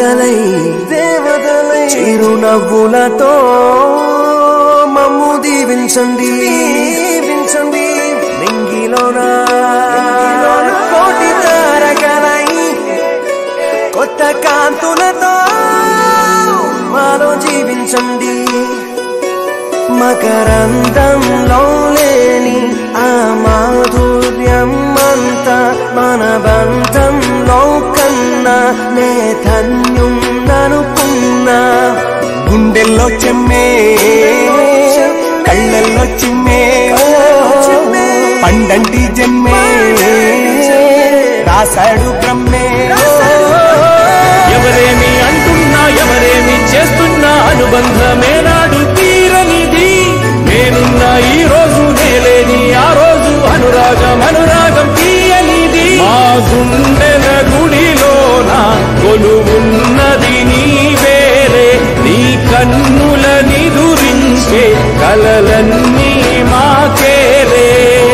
తారకలై దేవతలై చిరునవ్వులతో మమ్ము దీవించండి దీవించండి నింగిలోన కోటి తారకలై కొత్త కాంతులతో మాలో జీవించండి మకరందంలో లేని ఆ మాధుర్యం అంతా మన బంధంలో కన్నా నే ధన్యం అనుకున్నా గుండెల్లో చెమ్మే కళ్ళల్లో చిమ్మే పండంటి జన్మే రాశాడు బ్రహ్మే ఎవరేమి అంటున్నా ఎవరేమి చేస్తున్నా అనుబంధమే నాడు తీరనిది నేనున్న ఈ రోజు నేలేని ఆ రోజు అనురాగం అనురాగం తీయనిది మా గుండెల గుడిలోన కొలువున్నది నీ వేరే నీ కన్నుల నిదురించే కలలన్నీ మాకేరే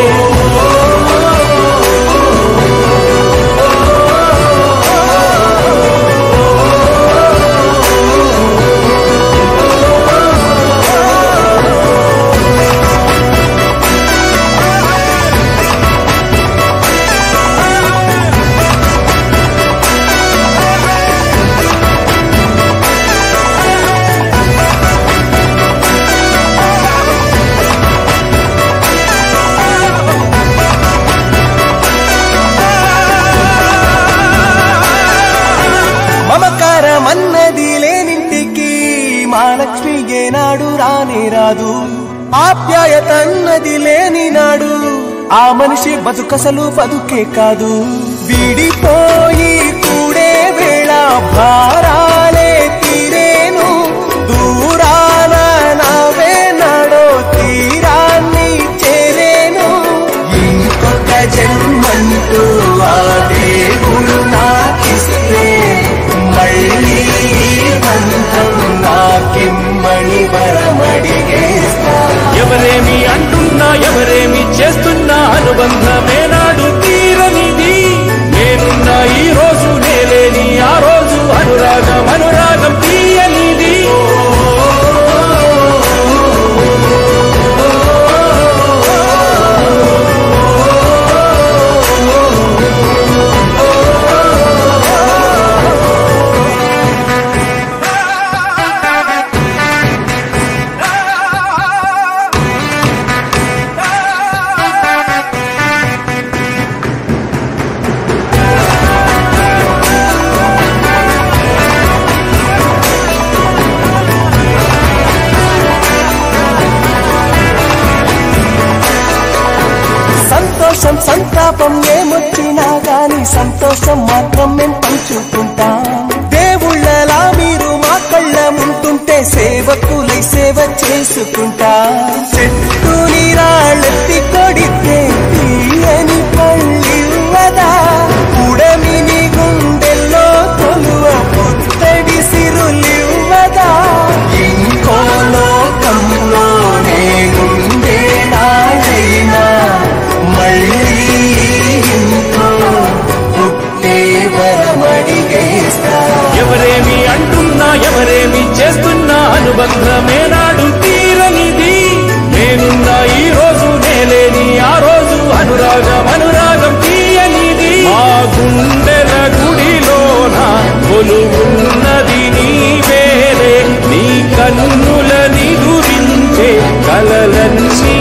మమకారమన్నది లేనింటికి మా లక్ష్మి ఏనాడు రానే రాదు ఆప్యాయతన్నది లేని నాడు ఆ మనిషి బతుకసలు బతుకే కాదు విడిపోయి కూడే వేళ భారాలే తీరేను దూరాన నవే నాడో తీరాన్ని చేరేను ఇంకొక జన్మంటూ ఆ దేవుడు నాకిస్తే మళ్ళీ ఈ బంధం నాకిమ్మని వరమడిగేస్తా ఎవరేమి అంటున్నా ఎవరేమి చేస్తున్నా అనుబంధమే నాడు తీరనిది నేనున్న ఈ రోజు నేలేని ఆ రోజు అనురాగం అనురాగం తీయనిది సంతోషం సంతాపం ఏమొచ్చినా గాని సంతోషం మాత్రం మేము పంచుకుంటాం దేవుళ్ళలా మీరు మా కళ్ళ ఉంటుంటే సేవకులై సేవ చేసుకుంటా చెట్టు నీరాళ్ళెత్తి కొడితే తీయని పళ్ళివ్వదా ఉడమిని గుండెల్లో కొలువ పుత్తడి సిరులివ్వదా ఇంకో లోకంలోనే గుండె నాడైనా మళ్ళీ ఇంకో పుట్టే వరమడిగేస్తా ఎవరేమి అంటున్నా ఎవరేమి చేస్తున్నా అనుబంధమే నాడు తీరనిది నేనున్న ఈ రోజు నేలేని ఆ రోజు అనురాగం అనురాగం తీయనిది మా గుండెల గుడిలోన కొలువున్నది నీ వేరే నీ కన్నుల నిదురించే కలలన్నీ